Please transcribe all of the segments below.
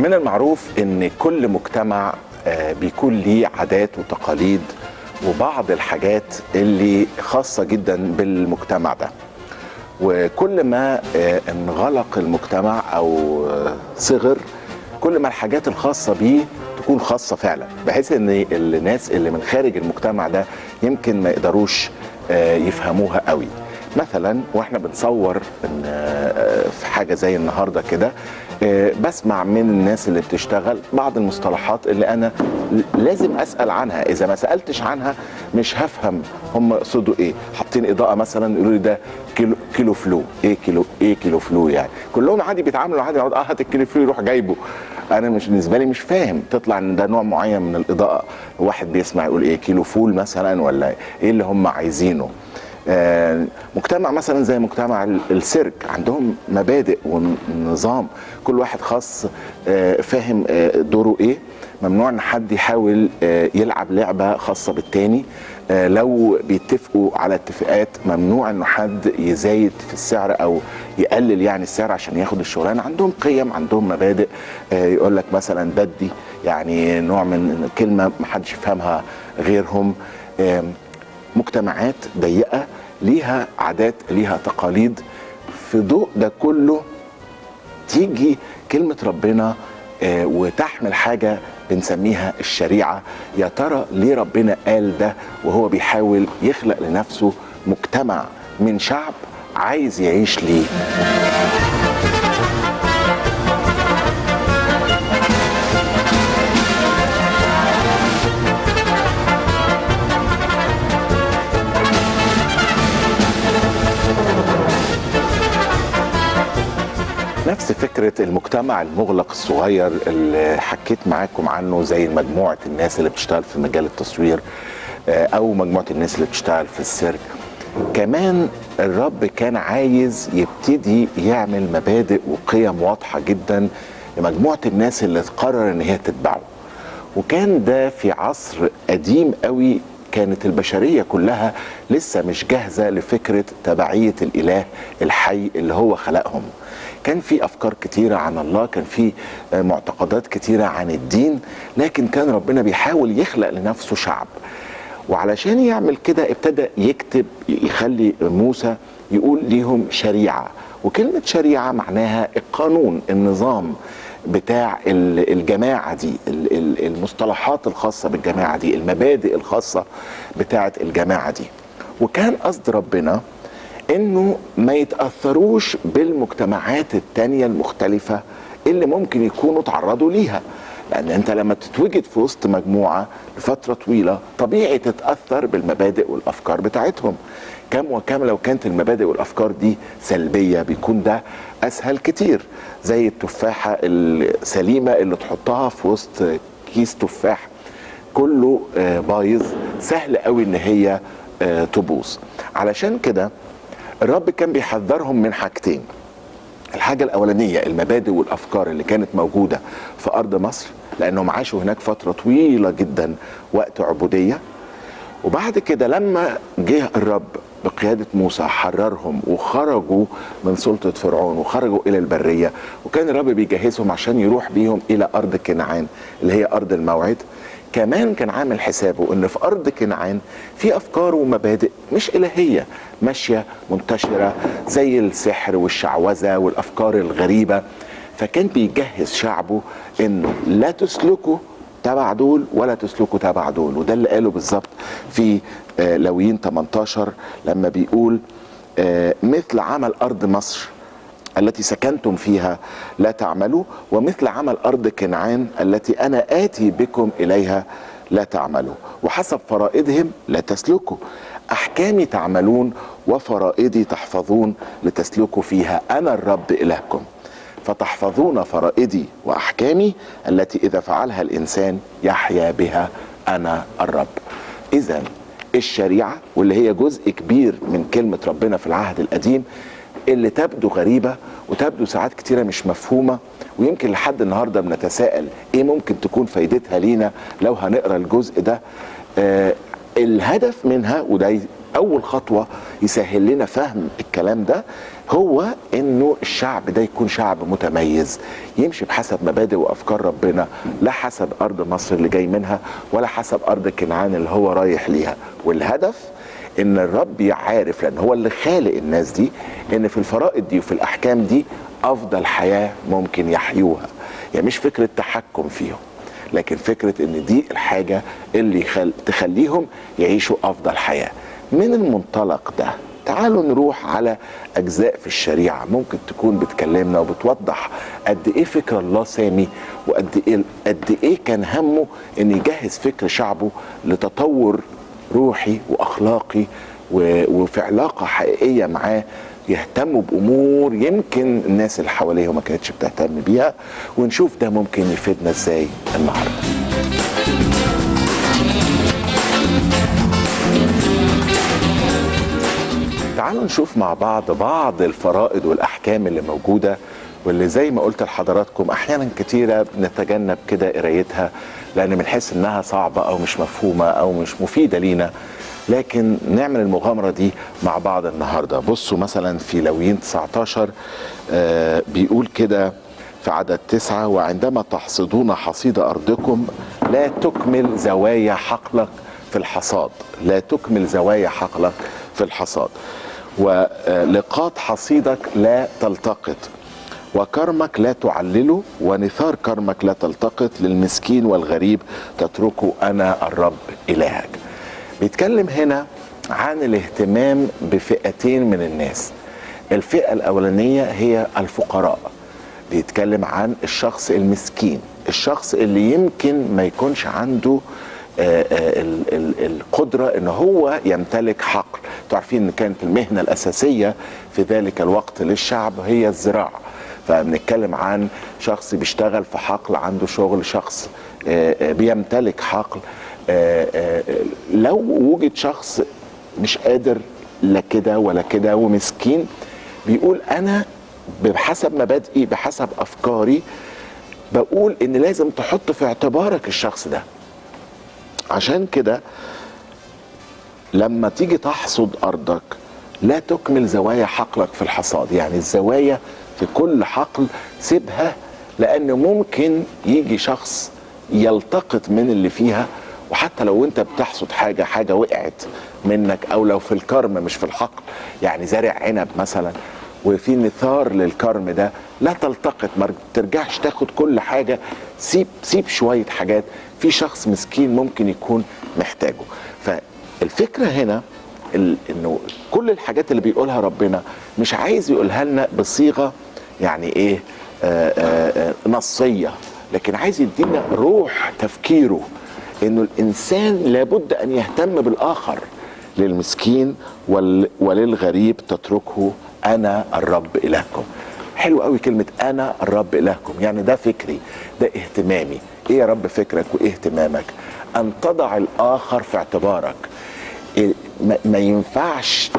من المعروف ان كل مجتمع آه، بيكون ليه عادات وتقاليد وبعض الحاجات اللي خاصة جدا بالمجتمع ده وكل ما آه، انغلق المجتمع او آه، صغر كل ما الحاجات الخاصة بيه تكون خاصة فعلا بحيث ان الناس اللي من خارج المجتمع ده يمكن ما يقدروش آه، يفهموها قوي مثلا واحنا بنصور إن، آه، في حاجة زي النهاردة كده آه، بسمع من الناس اللي بتشتغل بعض المصطلحات اللي انا لازم اسال عنها اذا ما سالتش عنها مش هفهم هم يقصدوا ايه حاطين اضاءه مثلا يقولوا لي ده كيلو كيلو فلو ايه كيلو ايه كيلو فلو يعني كلهم عادي بيتعاملوا عادي يقعد اه هات الكيلو فلو يروح جايبه انا مش بالنسبه لي مش فاهم تطلع ان ده نوع معين من الاضاءه واحد بيسمع يقول ايه كيلو فول مثلا ولا ايه اللي هم عايزينه آه، مجتمع مثلا زي مجتمع ال- السيرك عندهم مبادئ ونظام كل واحد خاص آه، فاهم آه، دوره ايه ممنوع ان حد يحاول آه، يلعب لعبه خاصه بالتاني آه، لو بيتفقوا على اتفاقات ممنوع انه حد يزايد في السعر او يقلل يعني السعر عشان ياخد الشغلانه عندهم قيم عندهم مبادئ آه، يقول لك مثلا بدي يعني نوع من كلمه محدش يفهمها غيرهم آم، مجتمعات ضيقه ليها عادات ليها تقاليد في ضوء ده كله تيجي كلمه ربنا آه، وتحمل حاجه بنسميها الشريعه يا ترى ليه ربنا قال ده وهو بيحاول يخلق لنفسه مجتمع من شعب عايز يعيش ليه نفس فكرة المجتمع المغلق الصغير اللي حكيت معاكم عنه زي مجموعة الناس اللي بتشتغل في مجال التصوير آه، أو مجموعة الناس اللي بتشتغل في السيرك كمان الرب كان عايز يبتدي يعمل مبادئ وقيم واضحة جدا لمجموعة الناس اللي تقرر ان هي تتبعه وكان ده في عصر قديم قوي كانت البشرية كلها لسه مش جاهزة لفكرة تبعية الإله الحي اللي هو خلقهم كان في أفكار كتيرة عن الله كان في آه، معتقدات كتيرة عن الدين لكن كان ربنا بيحاول يخلق لنفسه شعب وعلشان يعمل كده ابتدى يكتب يخلي موسى يقول ليهم شريعة وكلمة شريعة معناها القانون النظام بتاع ال- الجماعة دي ال- ال- المصطلحات الخاصة بالجماعة دي المبادئ الخاصة بتاعة الجماعة دي وكان قصد ربنا انه ما يتأثروش بالمجتمعات التانية المختلفة اللي ممكن يكونوا تعرضوا ليها لان انت لما تتوجد في وسط مجموعه لفتره طويله طبيعي تتاثر بالمبادئ والافكار بتاعتهم كم وكم لو كانت المبادئ والافكار دي سلبيه بيكون ده اسهل كتير زي التفاحه السليمه اللي تحطها في وسط كيس تفاح كله آه، بايظ سهل قوي ان هي آه، تبوظ علشان كده الرب كان بيحذرهم من حاجتين الحاجة الأولانية المبادئ والأفكار اللي كانت موجودة في أرض مصر لأنهم عاشوا هناك فترة طويلة جدا وقت عبودية وبعد كده لما جه الرب بقيادة موسى حررهم وخرجوا من سلطة فرعون وخرجوا إلى البرية وكان الرب بيجهزهم عشان يروح بيهم إلى أرض كنعان اللي هي أرض الموعد كمان كان عامل حسابه ان في ارض كنعان في افكار ومبادئ مش الهيه ماشيه منتشره زي السحر والشعوذه والافكار الغريبه فكان بيجهز شعبه انه لا تسلكوا تبع دول ولا تسلكوا تبع دول وده اللي قاله بالظبط في آه، لويين 18 لما بيقول آه، مثل عمل ارض مصر التي سكنتم فيها لا تعملوا ومثل عمل ارض كنعان التي انا اتي بكم اليها لا تعملوا وحسب فرائضهم لا تسلكوا احكامي تعملون وفرائضي تحفظون لتسلكوا فيها انا الرب الهكم فتحفظون فرائضي واحكامي التي اذا فعلها الانسان يحيا بها انا الرب اذا الشريعه واللي هي جزء كبير من كلمه ربنا في العهد القديم اللي تبدو غريبه وتبدو ساعات كتيره مش مفهومه ويمكن لحد النهارده بنتساءل ايه ممكن تكون فايدتها لينا لو هنقرا الجزء ده آه الهدف منها وده اول خطوه يسهل لنا فهم الكلام ده هو انه الشعب ده يكون شعب متميز يمشي بحسب مبادئ وافكار ربنا لا حسب ارض مصر اللي جاي منها ولا حسب ارض كنعان اللي هو رايح ليها والهدف ان الرب يعرف لان هو اللي خالق الناس دي ان في الفرائض دي وفي الاحكام دي افضل حياه ممكن يحيوها يعني مش فكره تحكم فيهم لكن فكره ان دي الحاجه اللي خل... تخليهم يعيشوا افضل حياه من المنطلق ده تعالوا نروح على اجزاء في الشريعه ممكن تكون بتكلمنا وبتوضح قد ايه فكر الله سامي وقد ايه قد ايه كان همه ان يجهز فكر شعبه لتطور روحي واخلاقي و... وفي علاقه حقيقيه معاه يهتموا بامور يمكن الناس اللي حواليه ما كانتش بتهتم بيها ونشوف ده ممكن يفيدنا ازاي النهارده تعالوا نشوف مع بعض بعض الفرائض والاحكام اللي موجوده واللي زي ما قلت لحضراتكم احيانا كتيره بنتجنب كده قرايتها لان بنحس انها صعبه او مش مفهومه او مش مفيده لينا لكن نعمل المغامرة دي مع بعض النهاردة بصوا مثلا في لويين 19 آه بيقول كده في عدد تسعة وعندما تحصدون حصيد أرضكم لا تكمل زوايا حقلك في الحصاد لا تكمل زوايا حقلك في الحصاد ولقاط حصيدك لا تلتقط وكرمك لا تعلله ونثار كرمك لا تلتقط للمسكين والغريب تتركه أنا الرب إلهك بيتكلم هنا عن الاهتمام بفئتين من الناس الفئة الأولانية هي الفقراء بيتكلم عن الشخص المسكين الشخص اللي يمكن ما يكونش عنده آآ آآ ال ال القدرة ان هو يمتلك حقل تعرفين ان كانت المهنة الأساسية في ذلك الوقت للشعب هي الزراعة فبنتكلم عن شخص بيشتغل في حقل عنده شغل شخص آآ بيمتلك حقل آآ آآ لو وجد شخص مش قادر لا كده ولا كده ومسكين بيقول انا بحسب مبادئي بحسب افكاري بقول ان لازم تحط في اعتبارك الشخص ده عشان كده لما تيجي تحصد ارضك لا تكمل زوايا حقلك في الحصاد يعني الزوايا في كل حقل سيبها لان ممكن يجي شخص يلتقط من اللي فيها وحتى لو انت بتحصد حاجه حاجه وقعت منك او لو في الكرم مش في الحقل يعني زارع عنب مثلا وفي نثار للكرم ده لا تلتقط ما ترجعش تاخد كل حاجه سيب سيب شويه حاجات في شخص مسكين ممكن يكون محتاجه فالفكره هنا انه كل الحاجات اللي بيقولها ربنا مش عايز يقولها لنا بصيغه يعني ايه آآ آآ نصيه لكن عايز يدينا روح تفكيره انه الانسان لابد ان يهتم بالاخر للمسكين وللغريب تتركه انا الرب الهكم حلو قوي كلمه انا الرب الهكم يعني ده فكري ده اهتمامي ايه يا رب فكرك وايه اهتمامك ان تضع الاخر في اعتبارك ما ينفعش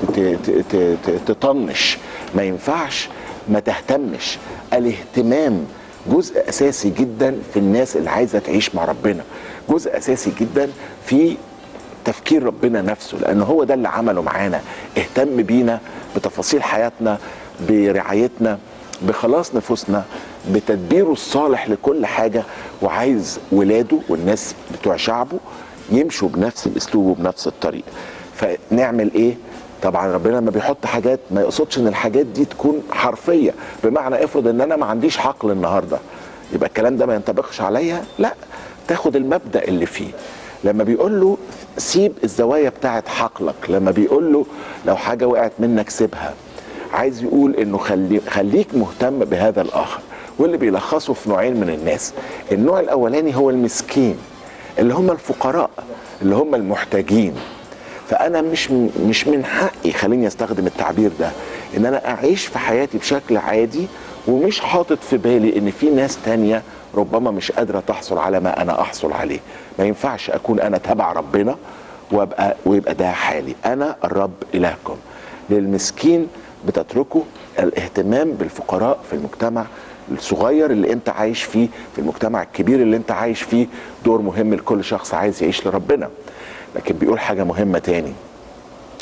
تطنش ما ينفعش ما تهتمش الاهتمام جزء اساسي جدا في الناس اللي عايزه تعيش مع ربنا جزء اساسي جدا في تفكير ربنا نفسه لان هو ده اللي عمله معانا اهتم بينا بتفاصيل حياتنا برعايتنا بخلاص نفوسنا بتدبيره الصالح لكل حاجه وعايز ولاده والناس بتوع شعبه يمشوا بنفس الاسلوب وبنفس الطريق فنعمل ايه طبعا ربنا لما بيحط حاجات ما يقصدش ان الحاجات دي تكون حرفيه بمعنى افرض ان انا ما عنديش حقل النهارده يبقى الكلام ده ما ينطبقش عليا لا تاخد المبدا اللي فيه لما بيقول له سيب الزوايا بتاعت حقلك لما بيقول له لو حاجه وقعت منك سيبها عايز يقول انه خلي خليك مهتم بهذا الاخر واللي بيلخصه في نوعين من الناس النوع الاولاني هو المسكين اللي هم الفقراء اللي هم المحتاجين فانا مش مش من حقي خليني استخدم التعبير ده ان انا اعيش في حياتي بشكل عادي ومش حاطط في بالي ان في ناس تانية ربما مش قادره تحصل على ما انا احصل عليه ما ينفعش اكون انا تبع ربنا وابقى ويبقى ده حالي انا الرب الهكم للمسكين بتتركه الاهتمام بالفقراء في المجتمع الصغير اللي انت عايش فيه في المجتمع الكبير اللي انت عايش فيه دور مهم لكل شخص عايز يعيش لربنا لكن بيقول حاجة مهمة تاني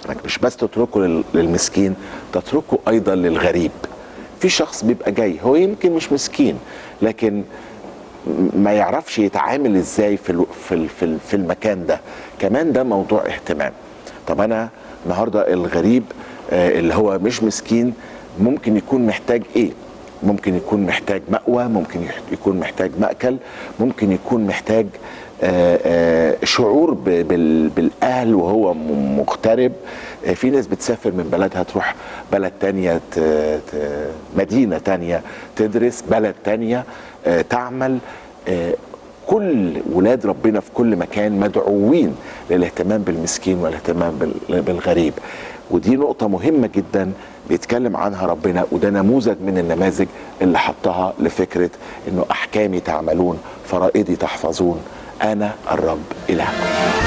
انك مش بس تتركه لل- للمسكين تتركه ايضا للغريب في شخص بيبقى جاي هو يمكن مش مسكين لكن ما يعرفش يتعامل ازاي في الو- في ال- في ال- في المكان ده كمان ده موضوع اهتمام طب انا النهارده الغريب آه، اللي هو مش مسكين ممكن يكون محتاج ايه ممكن يكون محتاج مأوى ممكن يح- يكون محتاج مأكل ممكن يكون محتاج آه، آه، شعور ب- بال- بالأهل وهو م- مغترب آه، في ناس بتسافر من بلدها تروح بلد تانية ت- ت- مدينة تانية تدرس بلد تانية آه، تعمل آه، كل ولاد ربنا في كل مكان مدعوين للاهتمام بالمسكين والاهتمام بال- بالغريب ودي نقطة مهمة جدا بيتكلم عنها ربنا وده نموذج من النماذج اللي حطها لفكرة انه احكامي تعملون فرائدي تحفظون انا الرب الهكم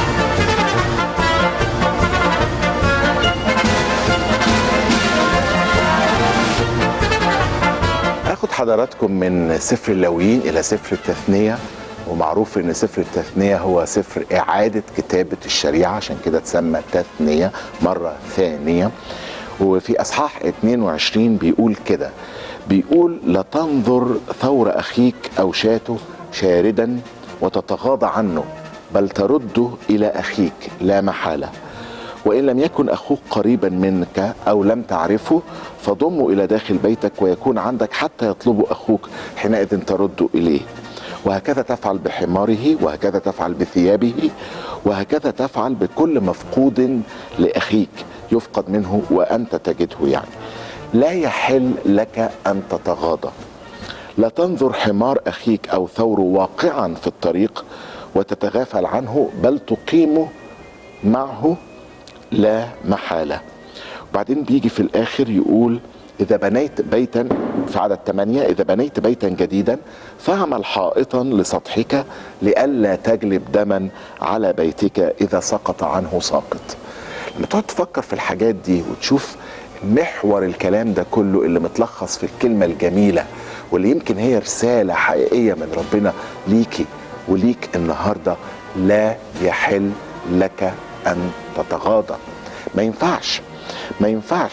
اخد حضراتكم من سفر اللاويين الى سفر التثنيه ومعروف ان سفر التثنيه هو سفر اعاده كتابه الشريعه عشان كده اتسمى تثنيه مره ثانيه وفي اصحاح 22 بيقول كده بيقول لا تنظر ثور اخيك او شاته شاردا وتتغاضى عنه بل ترده الى اخيك لا محاله وإن لم يكن أخوك قريبا منك أو لم تعرفه فضمه إلى داخل بيتك ويكون عندك حتى يطلبه أخوك حينئذ ترد إليه وهكذا تفعل بحماره وهكذا تفعل بثيابه وهكذا تفعل بكل مفقود لأخيك يفقد منه وأنت تجده يعني لا يحل لك أن تتغاضى لا تنظر حمار أخيك أو ثور واقعا في الطريق وتتغافل عنه بل تقيمه معه لا محالة وبعدين بيجي في الآخر يقول إذا بنيت بيتا في عدد ثمانية إذا بنيت بيتا جديدا فاعمل حائطا لسطحك لئلا تجلب دما على بيتك إذا سقط عنه ساقط لما تقعد تفكر في الحاجات دي وتشوف محور الكلام ده كله اللي متلخص في الكلمة الجميلة واللي يمكن هي رسالة حقيقية من ربنا ليكي وليك النهاردة لا يحل لك أن تتغاضى ما ينفعش ما ينفعش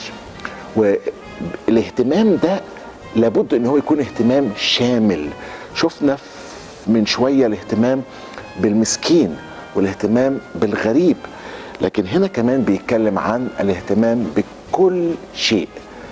والاهتمام ده لابد ان هو يكون اهتمام شامل شفنا من شوية الاهتمام بالمسكين والاهتمام بالغريب لكن هنا كمان بيتكلم عن الاهتمام بكل شيء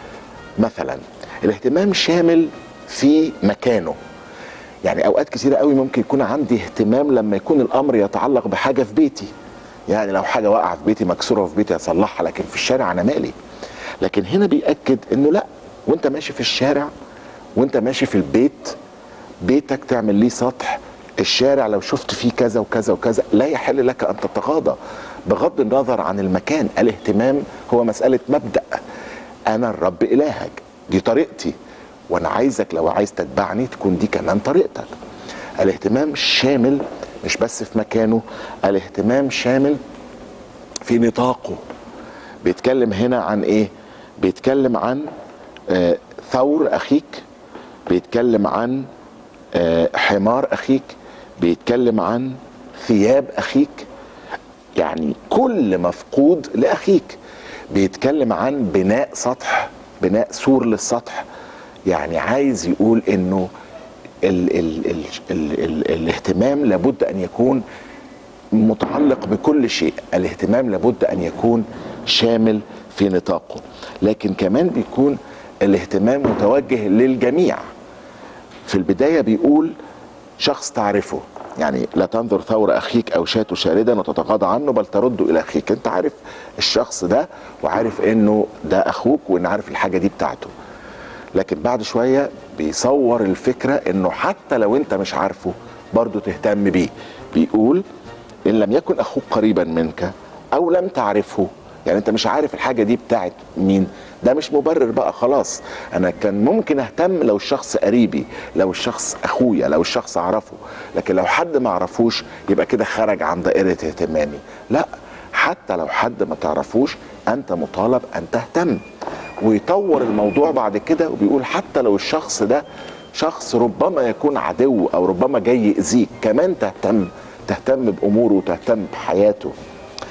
مثلا الاهتمام شامل في مكانه يعني اوقات كثيره قوي ممكن يكون عندي اهتمام لما يكون الامر يتعلق بحاجه في بيتي يعني لو حاجه واقعه في بيتي مكسوره في بيتي اصلحها لكن في الشارع انا مالي لكن هنا بيأكد انه لا وانت ماشي في الشارع وانت ماشي في البيت بيتك تعمل ليه سطح الشارع لو شفت فيه كذا وكذا وكذا لا يحل لك ان تتغاضى بغض النظر عن المكان الاهتمام هو مساله مبدا انا الرب الهك دي طريقتي وانا عايزك لو عايز تتبعني تكون دي كمان طريقتك الاهتمام شامل مش بس في مكانه الاهتمام شامل في نطاقه بيتكلم هنا عن ايه بيتكلم عن آه ثور اخيك بيتكلم عن آه حمار اخيك بيتكلم عن ثياب اخيك يعني كل مفقود لاخيك بيتكلم عن بناء سطح بناء سور للسطح يعني عايز يقول انه ال ال ال ال ال الاهتمام لابد ان يكون متعلق بكل شيء الاهتمام لابد ان يكون شامل في نطاقه لكن كمان بيكون الاهتمام متوجه للجميع في البداية بيقول شخص تعرفه يعني لا تنظر ثور اخيك او شاته شاردا وتتغاضى عنه بل ترده الى اخيك انت عارف الشخص ده وعارف انه ده اخوك وان عارف الحاجه دي بتاعته لكن بعد شويه بيصور الفكره انه حتى لو انت مش عارفه برضه تهتم بيه بيقول ان لم يكن اخوك قريبا منك او لم تعرفه يعني انت مش عارف الحاجه دي بتاعت مين ده مش مبرر بقى خلاص انا كان ممكن اهتم لو الشخص قريبي لو الشخص اخويا لو الشخص اعرفه لكن لو حد ما اعرفوش يبقى كده خرج عن دائره اهتمامي لا حتى لو حد ما تعرفوش انت مطالب ان تهتم ويطور الموضوع بعد كده وبيقول حتى لو الشخص ده شخص ربما يكون عدو او ربما جاي يأذيك كمان تهتم تهتم باموره وتهتم بحياته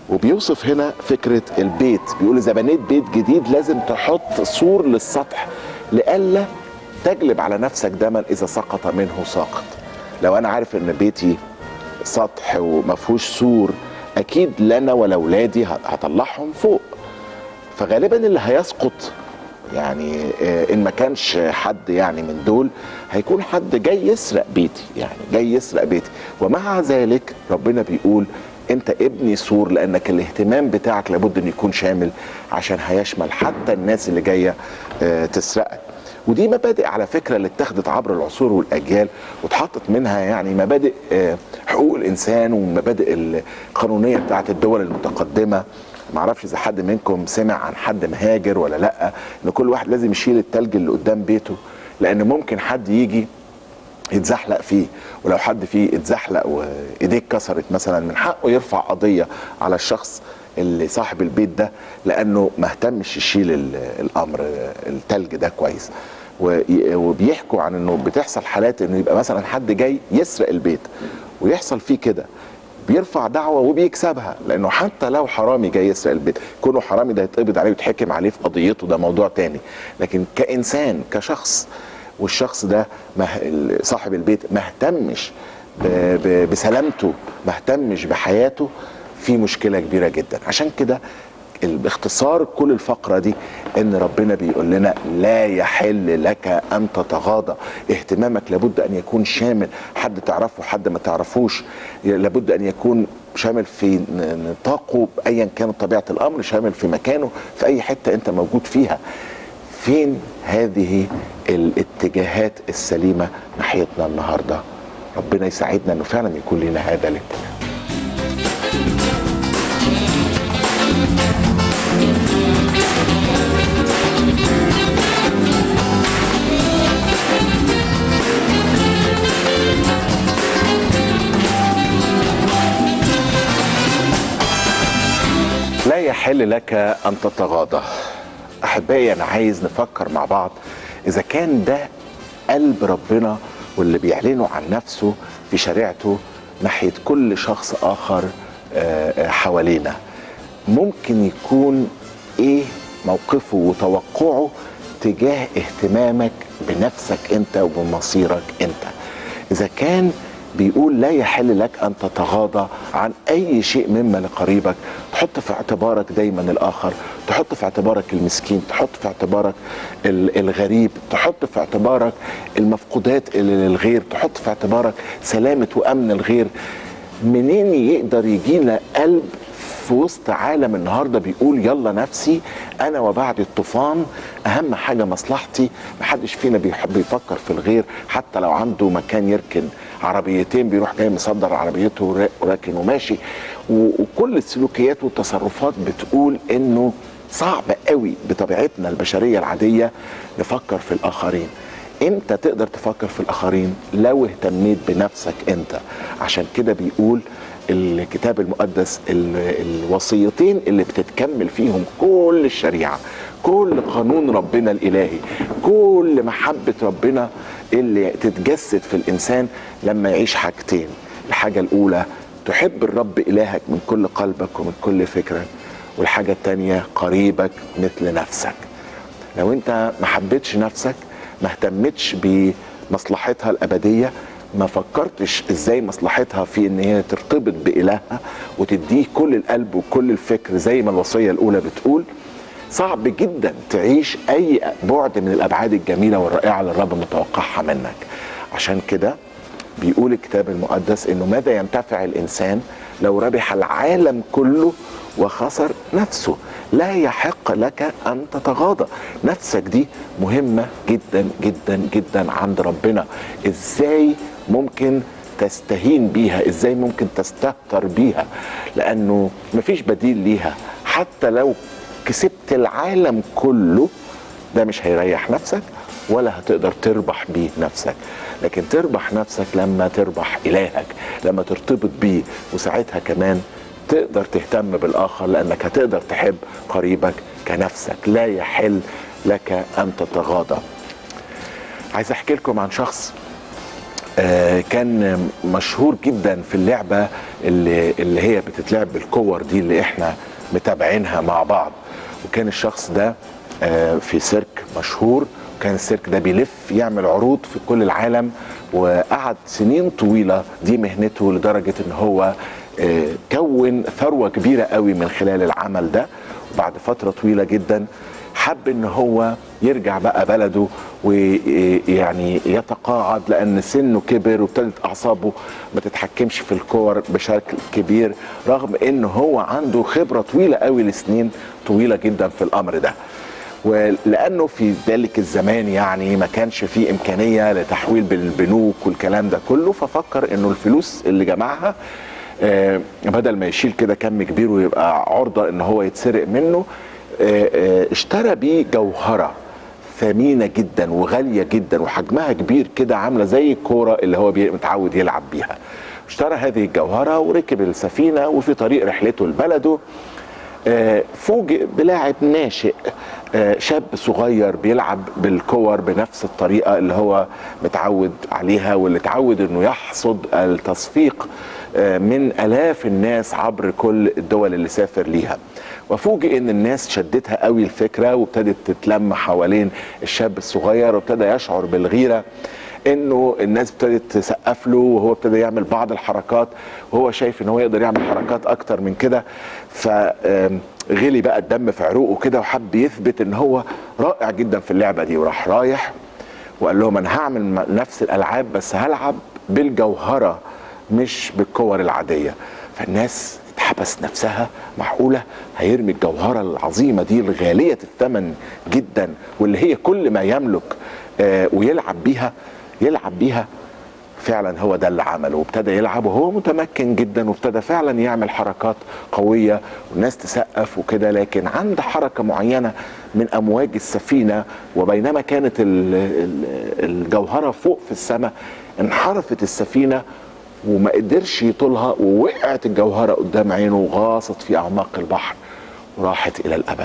وبيوصف هنا فكره البيت بيقول اذا بنيت بيت جديد لازم تحط سور للسطح لئلا تجلب على نفسك دما اذا سقط منه ساقط لو انا عارف ان بيتي سطح وما فيهوش سور اكيد لنا ولا اولادي هطلعهم فوق فغالبا اللي هيسقط يعني آه، ان ما كانش حد يعني من دول هيكون حد جاي يسرق بيتي يعني جاي يسرق بيتي ومع ذلك ربنا بيقول انت ابني سور لانك الاهتمام بتاعك لابد ان يكون شامل عشان هيشمل حتى الناس اللي جايه آه، تسرقك ودي مبادئ على فكره اللي اتخذت عبر العصور والاجيال واتحطت منها يعني مبادئ آه، حقوق الانسان والمبادئ القانونيه بتاعت الدول المتقدمه معرفش اذا حد منكم سمع عن حد مهاجر ولا لا ان كل واحد لازم يشيل التلج اللي قدام بيته لان ممكن حد يجي يتزحلق فيه ولو حد فيه اتزحلق وايديه اتكسرت مثلا من حقه يرفع قضيه على الشخص اللي صاحب البيت ده لانه ما اهتمش يشيل ال- الامر التلج ده كويس وي- وبيحكوا عن انه بتحصل حالات انه يبقى مثلا حد جاي يسرق البيت ويحصل فيه كده بيرفع دعوه وبيكسبها لانه حتى لو حرامي جاي يسرق البيت كونه حرامي ده يتقبض عليه ويتحكم عليه في قضيته ده موضوع تاني لكن كانسان كشخص والشخص ده مه... صاحب البيت ما اهتمش ب... ب... بسلامته ما اهتمش بحياته في مشكله كبيره جدا عشان كده ال- باختصار كل الفقره دي ان ربنا بيقول لنا لا يحل لك ان تتغاضى اهتمامك لابد ان يكون شامل حد تعرفه حد ما تعرفوش لابد ان يكون شامل في ن- نطاقه ايا كانت طبيعه الامر شامل في مكانه في اي حته انت موجود فيها فين هذه الاتجاهات السليمه ناحيتنا النهارده ربنا يساعدنا انه فعلا يكون لنا هذا الاتجاه لا يحل لك ان تتغاضى احبائي انا عايز نفكر مع بعض اذا كان ده قلب ربنا واللي بيعلنه عن نفسه في شريعته ناحيه كل شخص اخر آه، آه، حوالينا ممكن يكون ايه موقفه وتوقعه تجاه اهتمامك بنفسك انت وبمصيرك انت اذا كان بيقول لا يحل لك ان تتغاضى عن اي شيء مما لقريبك تحط في اعتبارك دايما الاخر تحط في اعتبارك المسكين تحط في اعتبارك ال- الغريب تحط في اعتبارك المفقودات اللي للغير تحط في اعتبارك سلامه وامن الغير منين يقدر يجينا قلب في وسط عالم النهارده بيقول يلا نفسي انا وبعد الطوفان اهم حاجه مصلحتي محدش فينا بيحب يفكر في الغير حتى لو عنده مكان يركن عربيتين بيروح جاي مصدر عربيته ورا- وراكن وماشي و- وكل السلوكيات والتصرفات بتقول انه صعب قوي بطبيعتنا البشريه العاديه نفكر في الاخرين امتى تقدر تفكر في الاخرين لو اهتميت بنفسك انت عشان كده بيقول الكتاب المقدس ال- الوصيتين اللي بتتكمل فيهم كل الشريعه كل قانون ربنا الالهي كل محبه ربنا اللي تتجسد في الانسان لما يعيش حاجتين الحاجه الاولى تحب الرب الهك من كل قلبك ومن كل فكرك والحاجه الثانيه قريبك مثل نفسك لو انت ما حبيتش نفسك ما اهتمتش بمصلحتها الابديه ما فكرتش ازاي مصلحتها في ان هي ترتبط بالهها وتديه كل القلب وكل الفكر زي ما الوصيه الاولى بتقول صعب جدا تعيش اي بعد من الابعاد الجميله والرائعه اللي الرب متوقعها منك عشان كده بيقول الكتاب المقدس انه ماذا ينتفع الانسان لو ربح العالم كله وخسر نفسه لا يحق لك ان تتغاضى نفسك دي مهمه جدا جدا جدا عند ربنا ازاي ممكن تستهين بيها ازاي ممكن تستهتر بيها لانه مفيش بديل ليها حتى لو كسبت العالم كله ده مش هيريح نفسك ولا هتقدر تربح بيه نفسك لكن تربح نفسك لما تربح إلهك لما ترتبط بيه وساعتها كمان تقدر تهتم بالآخر لأنك هتقدر تحب قريبك كنفسك لا يحل لك أن تتغاضى عايز أحكي لكم عن شخص آه، كان مشهور جدا في اللعبه اللي, اللي هي بتتلعب بالكور دي اللي احنا متابعينها مع بعض وكان الشخص ده آه، في سيرك مشهور وكان السيرك ده بيلف يعمل عروض في كل العالم وقعد سنين طويله دي مهنته لدرجه ان هو آه، كون ثروه كبيره قوي من خلال العمل ده وبعد فتره طويله جدا حب ان هو يرجع بقى بلده ويعني يتقاعد لان سنه كبر وابتدت اعصابه ما تتحكمش في الكور بشكل كبير رغم ان هو عنده خبره طويله قوي لسنين طويله جدا في الامر ده ولانه في ذلك الزمان يعني ما كانش فيه امكانيه لتحويل بالبنوك والكلام ده كله ففكر انه الفلوس اللي جمعها آه، بدل ما يشيل كده كم كبير ويبقى عرضه ان هو يتسرق منه آه، آه، اشترى بيه جوهره ثمينه جدا وغاليه جدا وحجمها كبير كده عامله زي الكوره اللي هو بي- متعود يلعب بيها اشترى هذه الجوهره وركب السفينه وفي طريق رحلته لبلده آه، فوجئ بلاعب ناشئ آه، شاب صغير بيلعب بالكور بنفس الطريقه اللي هو متعود عليها واللي اتعود انه يحصد التصفيق آه، من الاف الناس عبر كل الدول اللي سافر ليها وفوجئ ان الناس شدتها قوي الفكره وابتدت تتلم حوالين الشاب الصغير وابتدى يشعر بالغيره انه الناس ابتدت تسقف له وهو ابتدى يعمل بعض الحركات وهو شايف ان هو يقدر يعمل حركات اكتر من كده فغلي بقى الدم في عروقه كده وحب يثبت ان هو رائع جدا في اللعبه دي وراح رايح وقال لهم انا هعمل م- نفس الالعاب بس هلعب بالجوهره مش بالكور العاديه فالناس اتحبس نفسها معقوله هيرمي الجوهره العظيمه دي الغاليه الثمن جدا واللي هي كل ما يملك آه ويلعب بيها يلعب بيها فعلا هو ده اللي عمله وابتدى يلعب وهو متمكن جدا وابتدى فعلا يعمل حركات قوية والناس تسقف وكده لكن عند حركة معينة من أمواج السفينة وبينما كانت ال- ال- الجوهرة فوق في السماء انحرفت السفينة وما قدرش يطولها ووقعت الجوهرة قدام عينه وغاصت في أعماق البحر وراحت إلى الأبد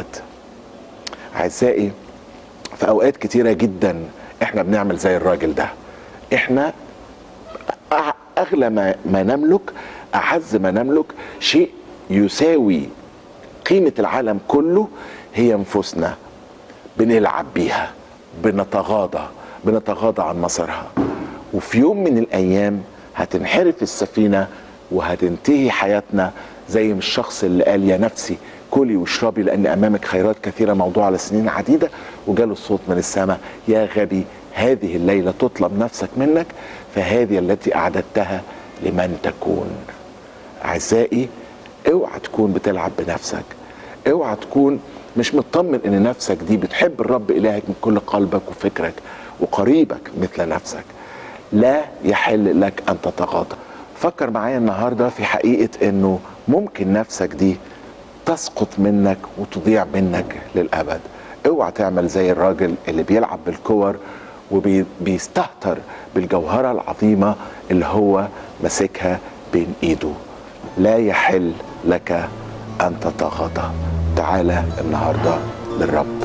أعزائي في أوقات كتيرة جدا احنا بنعمل زي الراجل ده احنا أع- اغلى ما, ما نملك اعز ما نملك شيء يساوي قيمه العالم كله هي انفسنا بنلعب بيها بنتغاضى بنتغاضى عن مصيرها وفي يوم من الايام هتنحرف السفينه وهتنتهي حياتنا زي ما الشخص اللي قال يا نفسي كلي واشربي لان امامك خيرات كثيره موضوعه لسنين عديده وجاله الصوت من السماء يا غبي هذه الليله تطلب نفسك منك فهذه التي اعددتها لمن تكون اعزائي اوعى تكون بتلعب بنفسك اوعى تكون مش مطمن ان نفسك دي بتحب الرب الهك من كل قلبك وفكرك وقريبك مثل نفسك لا يحل لك ان تتغاضى فكر معايا النهارده في حقيقه انه ممكن نفسك دي تسقط منك وتضيع منك للابد اوعى تعمل زي الراجل اللي بيلعب بالكور وبيستهتر بالجوهره العظيمه اللي هو ماسكها بين ايده لا يحل لك ان تتغاضى تعالى النهارده للرب